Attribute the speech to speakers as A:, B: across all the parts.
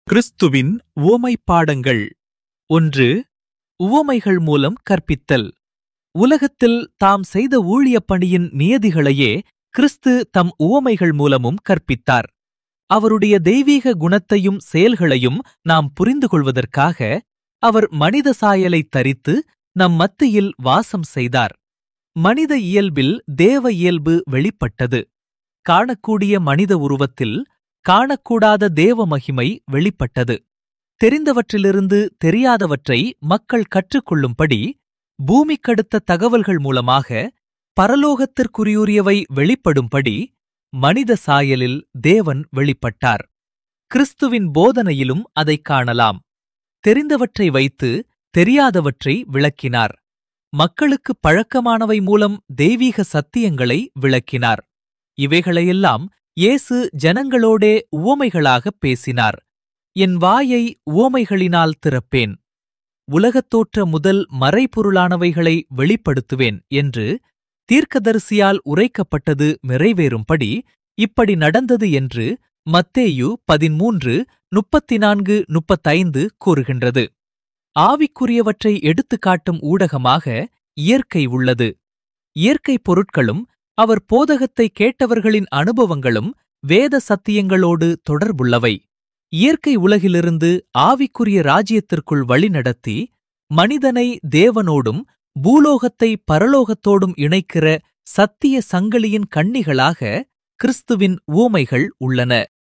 A: கிறிஸ்துவின் உவமை பாடங்கள் ஒன்று உவமைகள் மூலம் கற்பித்தல் உலகத்தில் தாம் செய்த ஊழியப் பணியின் நியதிகளையே கிறிஸ்து தம் உவமைகள் மூலமும் கற்பித்தார் அவருடைய தெய்வீக குணத்தையும் செயல்களையும் நாம் புரிந்து கொள்வதற்காக அவர் மனித சாயலை தரித்து நம் மத்தியில் வாசம் செய்தார் மனித இயல்பில் தேவ இயல்பு வெளிப்பட்டது காணக்கூடிய மனித உருவத்தில் காணக்கூடாத தேவ மகிமை வெளிப்பட்டது தெரிந்தவற்றிலிருந்து தெரியாதவற்றை மக்கள் கற்றுக்கொள்ளும்படி பூமிக்கடுத்த தகவல்கள் மூலமாக பரலோகத்திற்குரியுரியவை வெளிப்படும்படி மனித சாயலில் தேவன் வெளிப்பட்டார் கிறிஸ்துவின் போதனையிலும் அதைக் காணலாம் தெரிந்தவற்றை வைத்து தெரியாதவற்றை விளக்கினார் மக்களுக்கு பழக்கமானவை மூலம் தெய்வீக சத்தியங்களை விளக்கினார் இவைகளையெல்லாம் இயேசு ஜனங்களோடே உவமைகளாகப் பேசினார் என் வாயை உவமைகளினால் திறப்பேன் உலகத்தோற்ற முதல் மறைபொருளானவைகளை வெளிப்படுத்துவேன் என்று தீர்க்கதரிசியால் உரைக்கப்பட்டது நிறைவேறும்படி இப்படி நடந்தது என்று மத்தேயு பதிமூன்று முப்பத்தி நான்கு முப்பத்தைந்து கூறுகின்றது ஆவிக்குரியவற்றை எடுத்துக்காட்டும் ஊடகமாக இயற்கை உள்ளது இயற்கை பொருட்களும் அவர் போதகத்தை கேட்டவர்களின் அனுபவங்களும் வேத சத்தியங்களோடு தொடர்புள்ளவை இயற்கை உலகிலிருந்து ஆவிக்குரிய ராஜ்யத்திற்குள் வழிநடத்தி மனிதனை தேவனோடும் பூலோகத்தை பரலோகத்தோடும் இணைக்கிற சத்திய சங்கிலியின் கண்ணிகளாக கிறிஸ்துவின் ஊமைகள் உள்ளன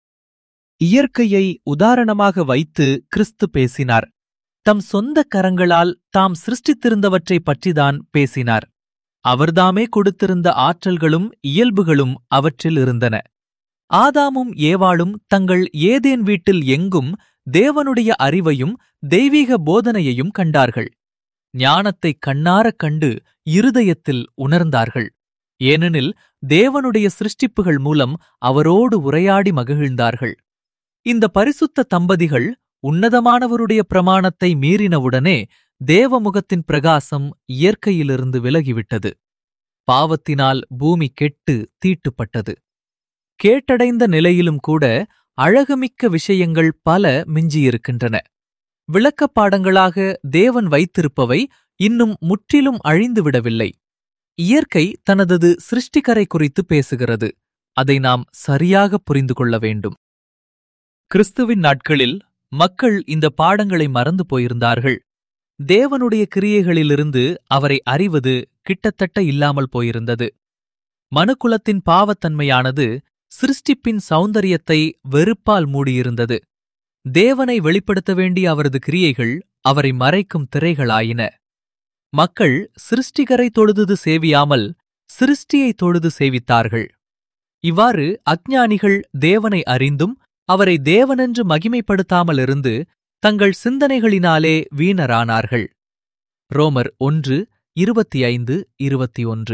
A: இயற்கையை உதாரணமாக வைத்து கிறிஸ்து பேசினார் தம் சொந்த கரங்களால் தாம் சிருஷ்டித்திருந்தவற்றைப் பற்றிதான் பேசினார் அவர்தாமே கொடுத்திருந்த ஆற்றல்களும் இயல்புகளும் அவற்றில் இருந்தன ஆதாமும் ஏவாளும் தங்கள் ஏதேன் வீட்டில் எங்கும் தேவனுடைய அறிவையும் தெய்வீக போதனையையும் கண்டார்கள் ஞானத்தைக் கண்ணாரக் கண்டு இருதயத்தில் உணர்ந்தார்கள் ஏனெனில் தேவனுடைய சிருஷ்டிப்புகள் மூலம் அவரோடு உரையாடி மகிழ்ந்தார்கள் இந்த பரிசுத்த தம்பதிகள் உன்னதமானவருடைய பிரமாணத்தை மீறினவுடனே தேவமுகத்தின் பிரகாசம் இயற்கையிலிருந்து விலகிவிட்டது பாவத்தினால் பூமி கெட்டு தீட்டுப்பட்டது கேட்டடைந்த நிலையிலும் கூட அழகுமிக்க விஷயங்கள் பல மிஞ்சியிருக்கின்றன விளக்கப்பாடங்களாக தேவன் வைத்திருப்பவை இன்னும் முற்றிலும் அழிந்துவிடவில்லை இயற்கை தனதது சிருஷ்டிகரை குறித்து பேசுகிறது அதை நாம் சரியாக புரிந்து கொள்ள வேண்டும் கிறிஸ்துவின் நாட்களில் மக்கள் இந்த பாடங்களை மறந்து போயிருந்தார்கள் தேவனுடைய கிரியைகளிலிருந்து அவரை அறிவது கிட்டத்தட்ட இல்லாமல் போயிருந்தது மனுக்குலத்தின் பாவத்தன்மையானது சிருஷ்டிப்பின் சௌந்தரியத்தை வெறுப்பால் மூடியிருந்தது தேவனை வெளிப்படுத்த வேண்டிய அவரது கிரியைகள் அவரை மறைக்கும் திரைகளாயின மக்கள் சிருஷ்டிகரை தொழுது சேவியாமல் சிருஷ்டியை தொழுது சேவித்தார்கள் இவ்வாறு அஞ்ஞானிகள் தேவனை அறிந்தும் அவரை தேவனென்று மகிமைப்படுத்தாமலிருந்து தங்கள் சிந்தனைகளினாலே வீணரானார்கள் ரோமர் ஒன்று இருபத்தி ஐந்து இருபத்தி ஒன்று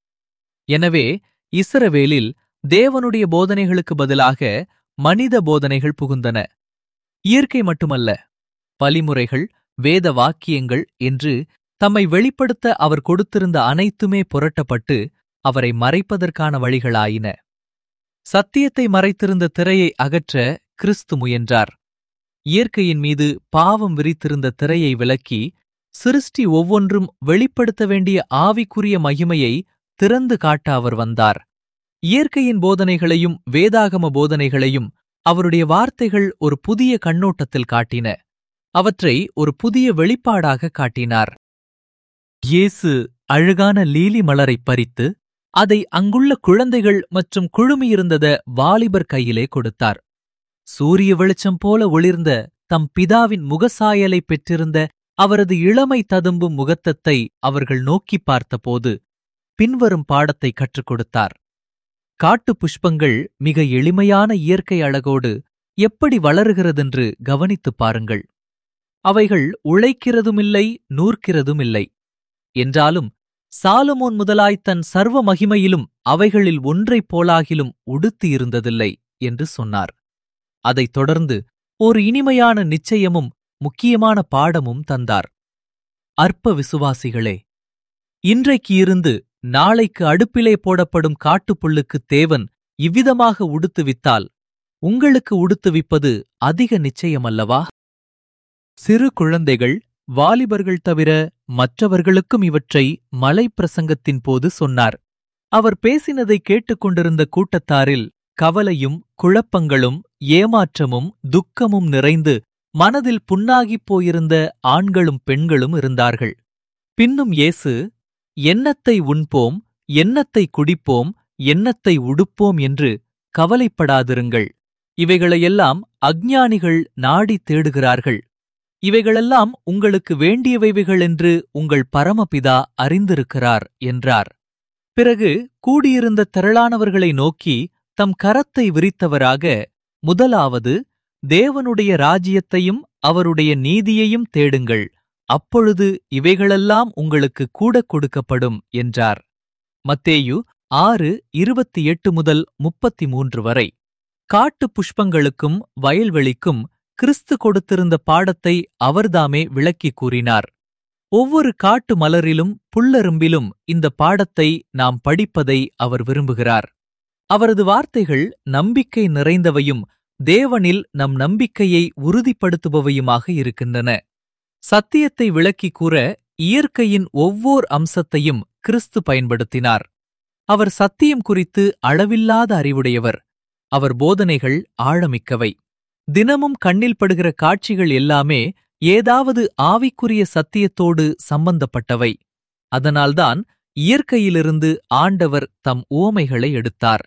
A: எனவே இஸ்ரவேலில் தேவனுடைய போதனைகளுக்கு பதிலாக மனித போதனைகள் புகுந்தன இயற்கை மட்டுமல்ல பலிமுறைகள் வேத வாக்கியங்கள் என்று தம்மை வெளிப்படுத்த அவர் கொடுத்திருந்த அனைத்துமே புரட்டப்பட்டு அவரை மறைப்பதற்கான வழிகளாயின சத்தியத்தை மறைத்திருந்த திரையை அகற்ற கிறிஸ்து முயன்றார் இயற்கையின் மீது பாவம் விரித்திருந்த திரையை விலக்கி சிருஷ்டி ஒவ்வொன்றும் வெளிப்படுத்த வேண்டிய ஆவிக்குரிய மகிமையை திறந்து காட்ட அவர் வந்தார் இயற்கையின் போதனைகளையும் வேதாகம போதனைகளையும் அவருடைய வார்த்தைகள் ஒரு புதிய கண்ணோட்டத்தில் காட்டின அவற்றை ஒரு புதிய வெளிப்பாடாக காட்டினார் இயேசு அழகான லீலி மலரைப் பறித்து அதை அங்குள்ள குழந்தைகள் மற்றும் குழுமியிருந்தத வாலிபர் கையிலே கொடுத்தார் சூரிய வெளிச்சம் போல ஒளிர்ந்த தம் பிதாவின் முகசாயலை பெற்றிருந்த அவரது இளமை ததும்பும் முகத்தத்தை அவர்கள் நோக்கிப் பார்த்தபோது பின்வரும் பாடத்தை கற்றுக் கொடுத்தார் காட்டு புஷ்பங்கள் மிக எளிமையான இயற்கை அழகோடு எப்படி வளருகிறதென்று கவனித்துப் பாருங்கள் அவைகள் உழைக்கிறதுமில்லை நூற்கிறதுமில்லை என்றாலும் சாலமோன் முதலாய் தன் சர்வ மகிமையிலும் அவைகளில் ஒன்றைப் போலாகிலும் உடுத்தியிருந்ததில்லை என்று சொன்னார் அதைத் தொடர்ந்து ஒரு இனிமையான நிச்சயமும் முக்கியமான பாடமும் தந்தார் அற்ப விசுவாசிகளே இன்றைக்கு இருந்து நாளைக்கு அடுப்பிலே போடப்படும் காட்டுப்புல்லுக்குத் தேவன் இவ்விதமாக உடுத்துவித்தால் உங்களுக்கு உடுத்துவிப்பது அதிக நிச்சயமல்லவா சிறு குழந்தைகள் வாலிபர்கள் தவிர மற்றவர்களுக்கும் இவற்றை மலை பிரசங்கத்தின் போது சொன்னார் அவர் பேசினதை கேட்டுக்கொண்டிருந்த கூட்டத்தாரில் கவலையும் குழப்பங்களும் ஏமாற்றமும் துக்கமும் நிறைந்து மனதில் புண்ணாகிப் போயிருந்த ஆண்களும் பெண்களும் இருந்தார்கள் பின்னும் இயேசு எண்ணத்தை உண்போம் எண்ணத்தை குடிப்போம் எண்ணத்தை உடுப்போம் என்று கவலைப்படாதிருங்கள் இவைகளையெல்லாம் அஞ்ஞானிகள் நாடி தேடுகிறார்கள் இவைகளெல்லாம் உங்களுக்கு வேண்டியவைகள் என்று உங்கள் பரமபிதா அறிந்திருக்கிறார் என்றார் பிறகு கூடியிருந்த திரளானவர்களை நோக்கி தம் கரத்தை விரித்தவராக முதலாவது தேவனுடைய ராஜ்யத்தையும் அவருடைய நீதியையும் தேடுங்கள் அப்பொழுது இவைகளெல்லாம் உங்களுக்கு கூட கொடுக்கப்படும் என்றார் மத்தேயு ஆறு இருபத்தி எட்டு முதல் முப்பத்தி மூன்று வரை காட்டு புஷ்பங்களுக்கும் வயல்வெளிக்கும் கிறிஸ்து கொடுத்திருந்த பாடத்தை அவர்தாமே விளக்கிக் கூறினார் ஒவ்வொரு காட்டு மலரிலும் புல்லரும்பிலும் இந்த பாடத்தை நாம் படிப்பதை அவர் விரும்புகிறார் அவரது வார்த்தைகள் நம்பிக்கை நிறைந்தவையும் தேவனில் நம் நம்பிக்கையை உறுதிப்படுத்துபவையுமாக இருக்கின்றன சத்தியத்தை விளக்கிக் கூற இயற்கையின் ஒவ்வோர் அம்சத்தையும் கிறிஸ்து பயன்படுத்தினார் அவர் சத்தியம் குறித்து அளவில்லாத அறிவுடையவர் அவர் போதனைகள் ஆழமிக்கவை தினமும் கண்ணில் படுகிற காட்சிகள் எல்லாமே ஏதாவது ஆவிக்குரிய சத்தியத்தோடு சம்பந்தப்பட்டவை அதனால்தான் இயற்கையிலிருந்து ஆண்டவர் தம் உவமைகளை எடுத்தார்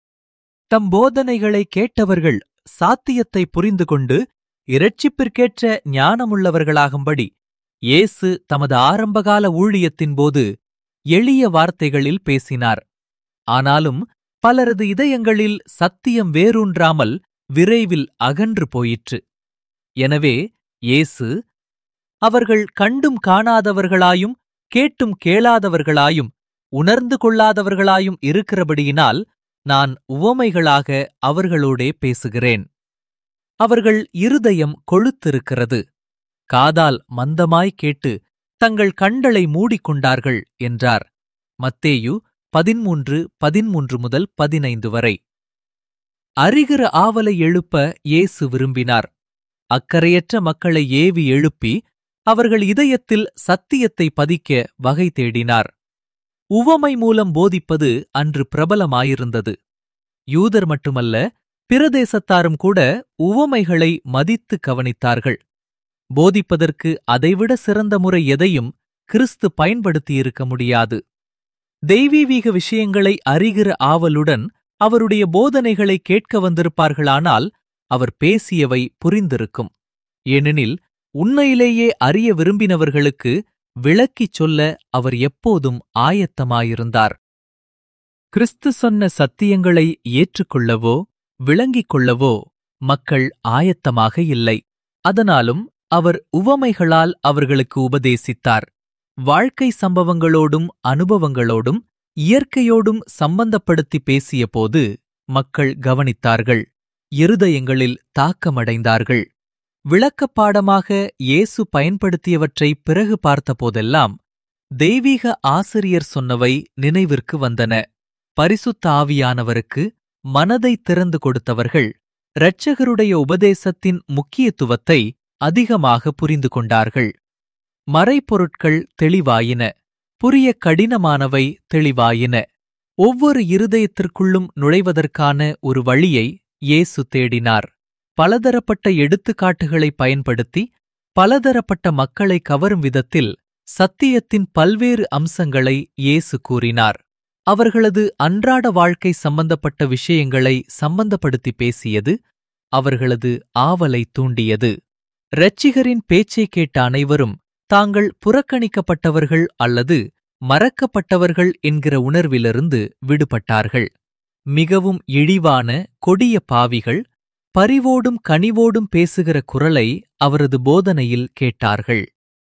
A: தம் போதனைகளை கேட்டவர்கள் சாத்தியத்தை புரிந்து கொண்டு இரட்சிப்பிற்கேற்ற ஞானமுள்ளவர்களாகும்படி இயேசு தமது ஆரம்பகால ஊழியத்தின்போது எளிய வார்த்தைகளில் பேசினார் ஆனாலும் பலரது இதயங்களில் சத்தியம் வேரூன்றாமல் விரைவில் அகன்று போயிற்று எனவே இயேசு அவர்கள் கண்டும் காணாதவர்களாயும் கேட்டும் கேளாதவர்களாயும் உணர்ந்து கொள்ளாதவர்களாயும் இருக்கிறபடியினால் நான் உவமைகளாக அவர்களோடே பேசுகிறேன் அவர்கள் இருதயம் கொழுத்திருக்கிறது காதால் மந்தமாய் கேட்டு தங்கள் கண்களை மூடிக்கொண்டார்கள் என்றார் மத்தேயு பதிமூன்று பதிமூன்று முதல் பதினைந்து வரை அறிகிற ஆவலை எழுப்ப இயேசு விரும்பினார் அக்கறையற்ற மக்களை ஏவி எழுப்பி அவர்கள் இதயத்தில் சத்தியத்தை பதிக்க வகை தேடினார் உவமை மூலம் போதிப்பது அன்று பிரபலமாயிருந்தது யூதர் மட்டுமல்ல பிரதேசத்தாரும் கூட உவமைகளை மதித்து கவனித்தார்கள் போதிப்பதற்கு அதைவிட சிறந்த முறை எதையும் கிறிஸ்து பயன்படுத்தியிருக்க முடியாது தெய்வீக விஷயங்களை அறிகிற ஆவலுடன் அவருடைய போதனைகளை கேட்க வந்திருப்பார்களானால் அவர் பேசியவை புரிந்திருக்கும் ஏனெனில் உண்மையிலேயே அறிய விரும்பினவர்களுக்கு விளக்கிச் சொல்ல அவர் எப்போதும் ஆயத்தமாயிருந்தார் கிறிஸ்து சொன்ன சத்தியங்களை ஏற்றுக்கொள்ளவோ விளங்கிக் கொள்ளவோ மக்கள் ஆயத்தமாக இல்லை அதனாலும் அவர் உவமைகளால் அவர்களுக்கு உபதேசித்தார் வாழ்க்கை சம்பவங்களோடும் அனுபவங்களோடும் இயற்கையோடும் சம்பந்தப்படுத்தி பேசியபோது மக்கள் கவனித்தார்கள் இருதயங்களில் தாக்கமடைந்தார்கள் விளக்கப்பாடமாக இயேசு பயன்படுத்தியவற்றை பிறகு பார்த்தபோதெல்லாம் தெய்வீக ஆசிரியர் சொன்னவை நினைவிற்கு வந்தன பரிசுத்த ஆவியானவருக்கு மனதை திறந்து கொடுத்தவர்கள் இரட்சகருடைய உபதேசத்தின் முக்கியத்துவத்தை அதிகமாக புரிந்து கொண்டார்கள் மறைப்பொருட்கள் தெளிவாயின புரிய கடினமானவை தெளிவாயின ஒவ்வொரு இருதயத்திற்குள்ளும் நுழைவதற்கான ஒரு வழியை இயேசு தேடினார் பலதரப்பட்ட எடுத்துக்காட்டுகளை பயன்படுத்தி பலதரப்பட்ட மக்களை கவரும் விதத்தில் சத்தியத்தின் பல்வேறு அம்சங்களை இயேசு கூறினார் அவர்களது அன்றாட வாழ்க்கை சம்பந்தப்பட்ட விஷயங்களை சம்பந்தப்படுத்தி பேசியது அவர்களது ஆவலை தூண்டியது இரட்சிகரின் பேச்சைக் கேட்ட அனைவரும் தாங்கள் புறக்கணிக்கப்பட்டவர்கள் அல்லது மறக்கப்பட்டவர்கள் என்கிற உணர்விலிருந்து விடுபட்டார்கள் மிகவும் இழிவான கொடிய பாவிகள் பரிவோடும் கனிவோடும் பேசுகிற குரலை அவரது போதனையில் கேட்டார்கள்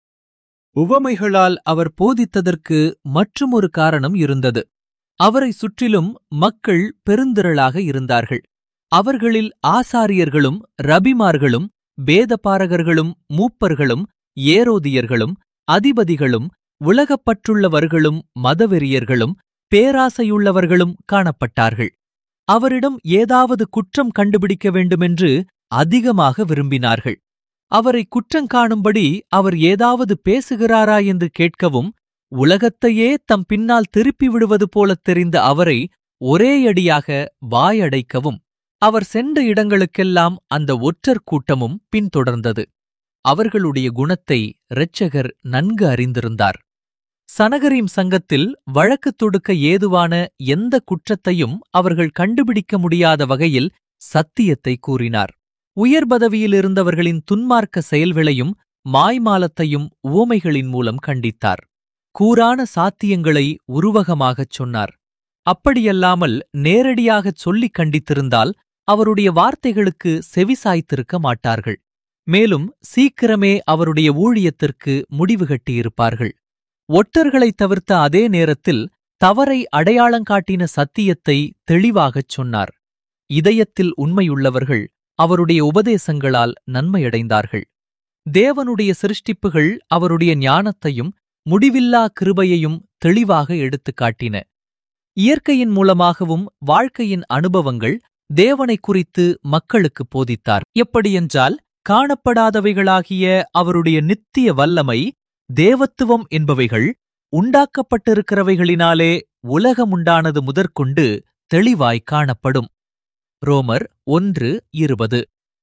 A: உவமைகளால் அவர் போதித்ததற்கு மற்றுமொரு காரணம் இருந்தது அவரை சுற்றிலும் மக்கள் பெருந்திரளாக இருந்தார்கள் அவர்களில் ஆசாரியர்களும் ரபிமார்களும் வேதபாரகர்களும் மூப்பர்களும் ஏரோதியர்களும் அதிபதிகளும் உலகப்பற்றுள்ளவர்களும் மதவெறியர்களும் பேராசையுள்ளவர்களும் காணப்பட்டார்கள் அவரிடம் ஏதாவது குற்றம் கண்டுபிடிக்க வேண்டுமென்று அதிகமாக விரும்பினார்கள் அவரை குற்றங்காணும்படி அவர் ஏதாவது பேசுகிறாரா என்று கேட்கவும் உலகத்தையே தம் பின்னால் திருப்பி விடுவது போலத் தெரிந்த அவரை ஒரேயடியாக வாயடைக்கவும் அவர் சென்ற இடங்களுக்கெல்லாம் அந்த ஒற்றர் கூட்டமும் பின்தொடர்ந்தது அவர்களுடைய குணத்தை இரட்சகர் நன்கு அறிந்திருந்தார் சனகரீம் சங்கத்தில் வழக்கு தொடுக்க ஏதுவான எந்த குற்றத்தையும் அவர்கள் கண்டுபிடிக்க முடியாத வகையில் சத்தியத்தை கூறினார் உயர் பதவியில் இருந்தவர்களின் துன்மார்க்க செயல்களையும் மாய்மாலத்தையும் உவமைகளின் மூலம் கண்டித்தார் கூரான சாத்தியங்களை உருவகமாகச் சொன்னார் அப்படியல்லாமல் நேரடியாகச் சொல்லிக் கண்டித்திருந்தால் அவருடைய வார்த்தைகளுக்கு செவிசாய்த்திருக்க மாட்டார்கள் மேலும் சீக்கிரமே அவருடைய ஊழியத்திற்கு முடிவு கட்டியிருப்பார்கள் ஒட்டர்களைத் தவிர்த்த அதே நேரத்தில் தவறை அடையாளங்காட்டின சத்தியத்தை தெளிவாகச் சொன்னார் இதயத்தில் உண்மையுள்ளவர்கள் அவருடைய உபதேசங்களால் நன்மையடைந்தார்கள் தேவனுடைய சிருஷ்டிப்புகள் அவருடைய ஞானத்தையும் முடிவில்லா கிருபையையும் தெளிவாக எடுத்துக் காட்டின இயற்கையின் மூலமாகவும் வாழ்க்கையின் அனுபவங்கள் தேவனை குறித்து மக்களுக்கு போதித்தார் எப்படியென்றால் காணப்படாதவைகளாகிய அவருடைய நித்திய வல்லமை தேவத்துவம் என்பவைகள் உண்டாக்கப்பட்டிருக்கிறவைகளினாலே உலகமுண்டானது முதற்கொண்டு தெளிவாய் காணப்படும் ரோமர் ஒன்று இருபது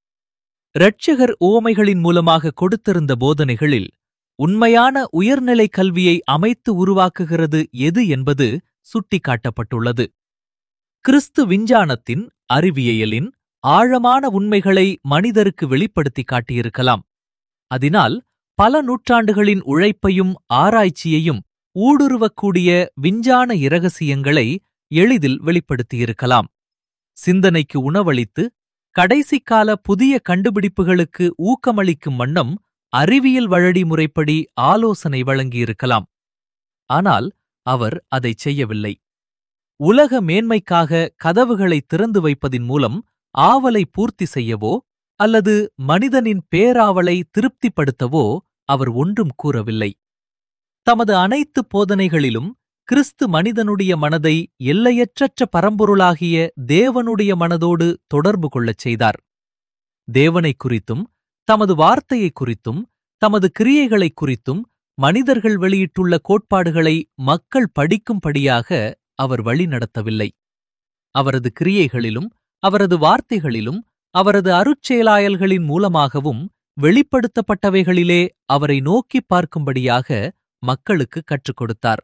A: இரட்சகர் ஓமைகளின் மூலமாக கொடுத்திருந்த போதனைகளில் உண்மையான உயர்நிலை கல்வியை அமைத்து உருவாக்குகிறது எது என்பது சுட்டிக்காட்டப்பட்டுள்ளது கிறிஸ்து விஞ்ஞானத்தின் அறிவியலின் ஆழமான உண்மைகளை மனிதருக்கு வெளிப்படுத்தி காட்டியிருக்கலாம் அதனால் பல நூற்றாண்டுகளின் உழைப்பையும் ஆராய்ச்சியையும் ஊடுருவக்கூடிய விஞ்ஞான இரகசியங்களை எளிதில் வெளிப்படுத்தியிருக்கலாம் சிந்தனைக்கு உணவளித்து கடைசிக்கால புதிய கண்டுபிடிப்புகளுக்கு ஊக்கமளிக்கும் வண்ணம் அறிவியல் வழடி முறைப்படி ஆலோசனை வழங்கியிருக்கலாம் ஆனால் அவர் அதைச் செய்யவில்லை உலக மேன்மைக்காக கதவுகளை திறந்து வைப்பதின் மூலம் ஆவலை பூர்த்தி செய்யவோ அல்லது மனிதனின் பேராவலை திருப்திப்படுத்தவோ அவர் ஒன்றும் கூறவில்லை தமது அனைத்து போதனைகளிலும் கிறிஸ்து மனிதனுடைய மனதை எல்லையற்றற்ற பரம்பொருளாகிய தேவனுடைய மனதோடு தொடர்பு கொள்ளச் செய்தார் தேவனைக் குறித்தும் தமது வார்த்தையைக் குறித்தும் தமது கிரியைகளைக் குறித்தும் மனிதர்கள் வெளியிட்டுள்ள கோட்பாடுகளை மக்கள் படிக்கும்படியாக அவர் வழிநடத்தவில்லை அவரது கிரியைகளிலும் அவரது வார்த்தைகளிலும் அவரது அருட்செயலாயல்களின் மூலமாகவும் வெளிப்படுத்தப்பட்டவைகளிலே அவரை நோக்கிப் பார்க்கும்படியாக மக்களுக்கு கற்றுக் கொடுத்தார்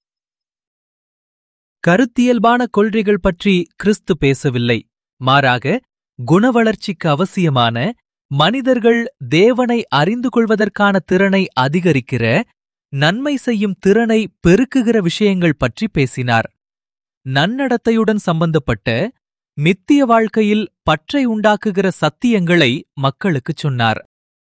A: கருத்தியல்பான கொள்கைகள் பற்றி கிறிஸ்து பேசவில்லை மாறாக குணவளர்ச்சிக்கு அவசியமான மனிதர்கள் தேவனை அறிந்து கொள்வதற்கான திறனை அதிகரிக்கிற நன்மை செய்யும் திறனை பெருக்குகிற விஷயங்கள் பற்றி பேசினார் நன்னடத்தையுடன் சம்பந்தப்பட்ட மித்திய வாழ்க்கையில் பற்றை உண்டாக்குகிற சத்தியங்களை மக்களுக்குச் சொன்னார்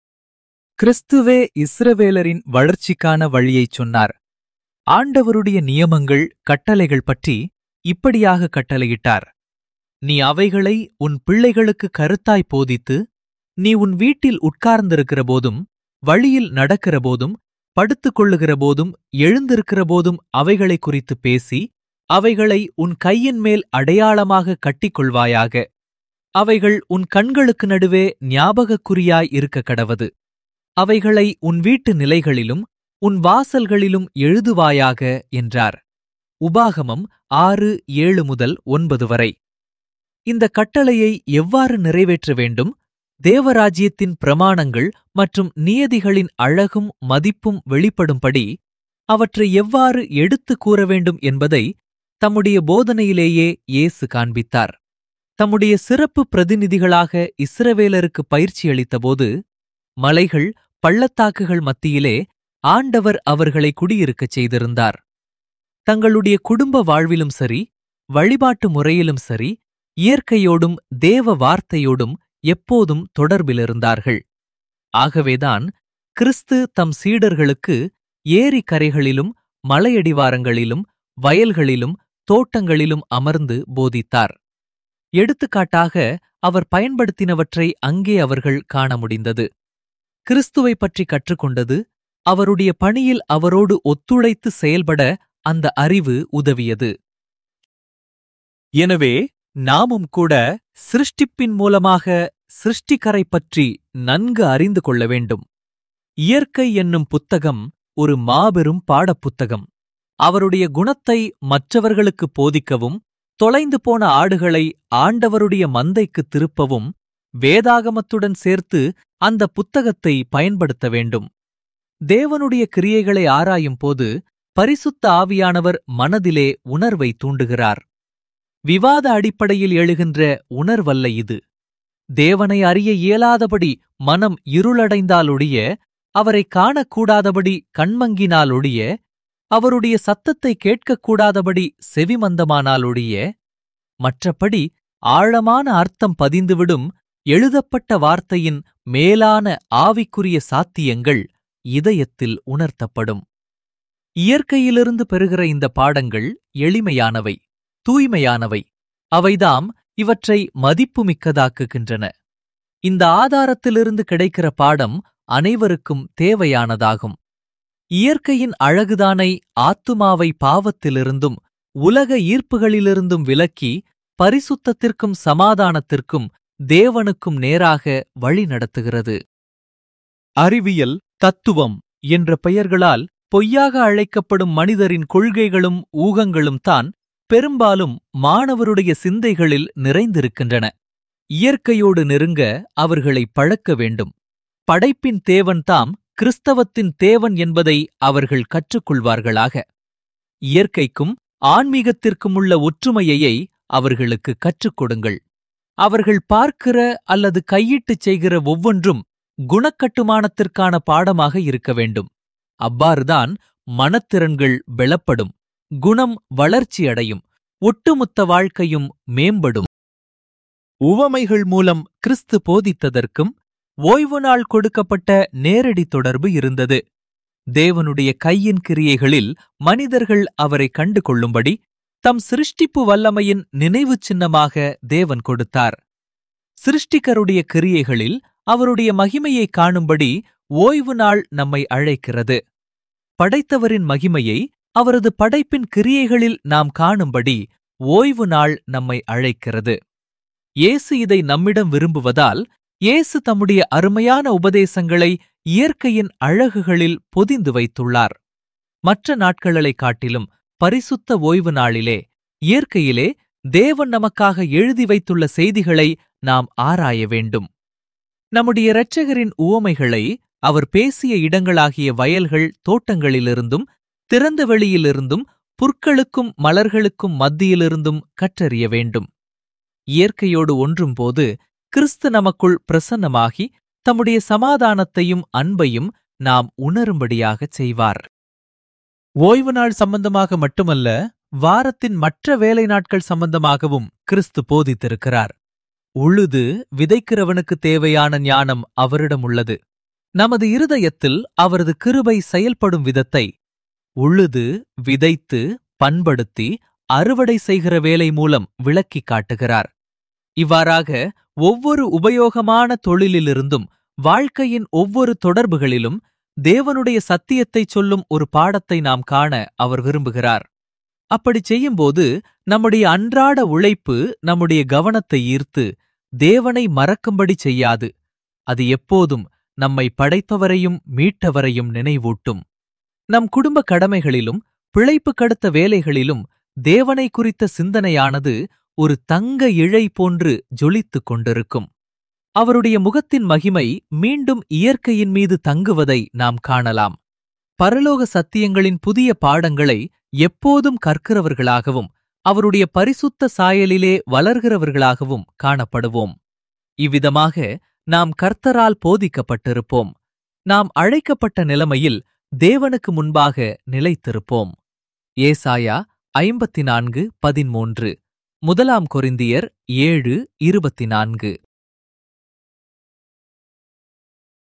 A: கிறிஸ்துவே இஸ்ரவேலரின் வளர்ச்சிக்கான வழியைச் சொன்னார் ஆண்டவருடைய நியமங்கள் கட்டளைகள் பற்றி இப்படியாக கட்டளையிட்டார் நீ அவைகளை உன் பிள்ளைகளுக்கு கருத்தாய் போதித்து நீ உன் வீட்டில் உட்கார்ந்திருக்கிற போதும் வழியில் நடக்கிற போதும் படுத்துக் கொள்ளுகிற போதும் எழுந்திருக்கிற போதும் அவைகளை குறித்து பேசி அவைகளை உன் கையின் மேல் அடையாளமாக கட்டிக்கொள்வாயாக அவைகள் உன் கண்களுக்கு நடுவே ஞாபகக்குறியாய் இருக்க கடவது அவைகளை உன் வீட்டு நிலைகளிலும் உன் வாசல்களிலும் எழுதுவாயாக என்றார் உபாகமம் ஆறு ஏழு முதல் ஒன்பது வரை இந்த கட்டளையை எவ்வாறு நிறைவேற்ற வேண்டும் தேவராஜ்யத்தின் பிரமாணங்கள் மற்றும் நியதிகளின் அழகும் மதிப்பும் வெளிப்படும்படி அவற்றை எவ்வாறு எடுத்துக் கூற வேண்டும் என்பதை தம்முடைய போதனையிலேயே இயேசு காண்பித்தார் தம்முடைய சிறப்பு பிரதிநிதிகளாக இஸ்ரவேலருக்கு பயிற்சி அளித்தபோது மலைகள் பள்ளத்தாக்குகள் மத்தியிலே ஆண்டவர் அவர்களை குடியிருக்கச் செய்திருந்தார் தங்களுடைய குடும்ப வாழ்விலும் சரி வழிபாட்டு முறையிலும் சரி இயற்கையோடும் தேவ வார்த்தையோடும் எப்போதும் தொடர்பிலிருந்தார்கள் ஆகவேதான் கிறிஸ்து தம் சீடர்களுக்கு ஏரி கரைகளிலும் மலையடிவாரங்களிலும் வயல்களிலும் தோட்டங்களிலும் அமர்ந்து போதித்தார் எடுத்துக்காட்டாக அவர் பயன்படுத்தினவற்றை அங்கே அவர்கள் காண முடிந்தது கிறிஸ்துவை பற்றி கற்றுக்கொண்டது அவருடைய பணியில் அவரோடு ஒத்துழைத்து செயல்பட அந்த அறிவு உதவியது எனவே நாமும் கூட சிருஷ்டிப்பின் மூலமாக சிருஷ்டிகரை பற்றி நன்கு அறிந்து கொள்ள வேண்டும் இயற்கை என்னும் புத்தகம் ஒரு மாபெரும் பாடப்புத்தகம் அவருடைய குணத்தை மற்றவர்களுக்கு போதிக்கவும் தொலைந்து போன ஆடுகளை ஆண்டவருடைய மந்தைக்கு திருப்பவும் வேதாகமத்துடன் சேர்த்து அந்த புத்தகத்தை பயன்படுத்த வேண்டும் தேவனுடைய கிரியைகளை ஆராயும் போது பரிசுத்த ஆவியானவர் மனதிலே உணர்வை தூண்டுகிறார் விவாத அடிப்படையில் எழுகின்ற உணர்வல்ல இது தேவனை அறிய இயலாதபடி மனம் இருளடைந்தாலொழிய அவரை காணக்கூடாதபடி கண்மங்கினாலொழிய அவருடைய சத்தத்தை கேட்கக்கூடாதபடி செவிமந்தமானாலொழிய மற்றபடி ஆழமான அர்த்தம் பதிந்துவிடும் எழுதப்பட்ட வார்த்தையின் மேலான ஆவிக்குரிய சாத்தியங்கள் இதயத்தில் உணர்த்தப்படும் இயற்கையிலிருந்து பெறுகிற இந்த பாடங்கள் எளிமையானவை தூய்மையானவை அவைதாம் இவற்றை மதிப்புமிக்கதாக்குகின்றன இந்த ஆதாரத்திலிருந்து கிடைக்கிற பாடம் அனைவருக்கும் தேவையானதாகும் இயற்கையின் அழகுதானை ஆத்துமாவை பாவத்திலிருந்தும் உலக ஈர்ப்புகளிலிருந்தும் விலக்கி பரிசுத்தத்திற்கும் சமாதானத்திற்கும் தேவனுக்கும் நேராக வழி நடத்துகிறது அறிவியல் தத்துவம் என்ற பெயர்களால் பொய்யாக அழைக்கப்படும் மனிதரின் கொள்கைகளும் ஊகங்களும் தான் பெரும்பாலும் மாணவருடைய சிந்தைகளில் நிறைந்திருக்கின்றன இயற்கையோடு நெருங்க அவர்களை பழக்க வேண்டும் படைப்பின் தேவன் தாம் கிறிஸ்தவத்தின் தேவன் என்பதை அவர்கள் கற்றுக்கொள்வார்களாக இயற்கைக்கும் ஆன்மீகத்திற்கும் உள்ள ஒற்றுமையை அவர்களுக்கு கற்றுக் கொடுங்கள் அவர்கள் பார்க்கிற அல்லது கையிட்டுச் செய்கிற ஒவ்வொன்றும் குணக்கட்டுமானத்திற்கான பாடமாக இருக்க வேண்டும் அவ்வாறுதான் மனத்திறன்கள் பெலப்படும் குணம் வளர்ச்சியடையும் ஒட்டுமொத்த வாழ்க்கையும் மேம்படும் உவமைகள் மூலம் கிறிஸ்து போதித்ததற்கும் ஓய்வு நாள் கொடுக்கப்பட்ட நேரடி தொடர்பு இருந்தது தேவனுடைய கையின் கிரியைகளில் மனிதர்கள் அவரை கண்டு கொள்ளும்படி தம் சிருஷ்டிப்பு வல்லமையின் நினைவுச் சின்னமாக தேவன் கொடுத்தார் சிருஷ்டிகருடைய கிரியைகளில் அவருடைய மகிமையை காணும்படி ஓய்வு நாள் நம்மை அழைக்கிறது படைத்தவரின் மகிமையை அவரது படைப்பின் கிரியைகளில் நாம் காணும்படி ஓய்வு நாள் நம்மை அழைக்கிறது இயேசு இதை நம்மிடம் விரும்புவதால் இயேசு தம்முடைய அருமையான உபதேசங்களை இயற்கையின் அழகுகளில் பொதிந்து வைத்துள்ளார் மற்ற நாட்களைக் காட்டிலும் பரிசுத்த ஓய்வு நாளிலே இயற்கையிலே தேவன் நமக்காக எழுதி வைத்துள்ள செய்திகளை நாம் ஆராய வேண்டும் நம்முடைய இரட்சகரின் உவமைகளை அவர் பேசிய இடங்களாகிய வயல்கள் தோட்டங்களிலிருந்தும் திறந்த வெளியிலிருந்தும் புற்களுக்கும் மலர்களுக்கும் மத்தியிலிருந்தும் கற்றறிய வேண்டும் இயற்கையோடு ஒன்றும் போது கிறிஸ்து நமக்குள் பிரசன்னமாகி தம்முடைய சமாதானத்தையும் அன்பையும் நாம் உணரும்படியாகச் செய்வார் ஓய்வு நாள் சம்பந்தமாக மட்டுமல்ல வாரத்தின் மற்ற வேலை நாட்கள் சம்பந்தமாகவும் கிறிஸ்து போதித்திருக்கிறார் உழுது விதைக்கிறவனுக்கு தேவையான ஞானம் அவரிடம் உள்ளது நமது இருதயத்தில் அவரது கிருபை செயல்படும் விதத்தை உழுது விதைத்து பண்படுத்தி அறுவடை செய்கிற வேலை மூலம் விளக்கிக் காட்டுகிறார் இவ்வாறாக ஒவ்வொரு உபயோகமான தொழிலிலிருந்தும் வாழ்க்கையின் ஒவ்வொரு தொடர்புகளிலும் தேவனுடைய சத்தியத்தைச் சொல்லும் ஒரு பாடத்தை நாம் காண அவர் விரும்புகிறார் அப்படிச் செய்யும்போது நம்முடைய அன்றாட உழைப்பு நம்முடைய கவனத்தை ஈர்த்து தேவனை மறக்கும்படி செய்யாது அது எப்போதும் நம்மை படைப்பவரையும் மீட்டவரையும் நினைவூட்டும் நம் குடும்ப கடமைகளிலும் பிழைப்பு கடுத்த வேலைகளிலும் தேவனை குறித்த சிந்தனையானது ஒரு தங்க இழை போன்று ஜொலித்துக் கொண்டிருக்கும் அவருடைய முகத்தின் மகிமை மீண்டும் இயற்கையின் மீது தங்குவதை நாம் காணலாம் பரலோக சத்தியங்களின் புதிய பாடங்களை எப்போதும் கற்கிறவர்களாகவும் அவருடைய பரிசுத்த சாயலிலே வளர்கிறவர்களாகவும் காணப்படுவோம் இவ்விதமாக நாம் கர்த்தரால் போதிக்கப்பட்டிருப்போம் நாம் அழைக்கப்பட்ட நிலைமையில் தேவனுக்கு முன்பாக நிலைத்திருப்போம் ஏசாயா ஐம்பத்தி நான்கு பதிமூன்று முதலாம் கொரிந்தியர் ஏழு இருபத்தி நான்கு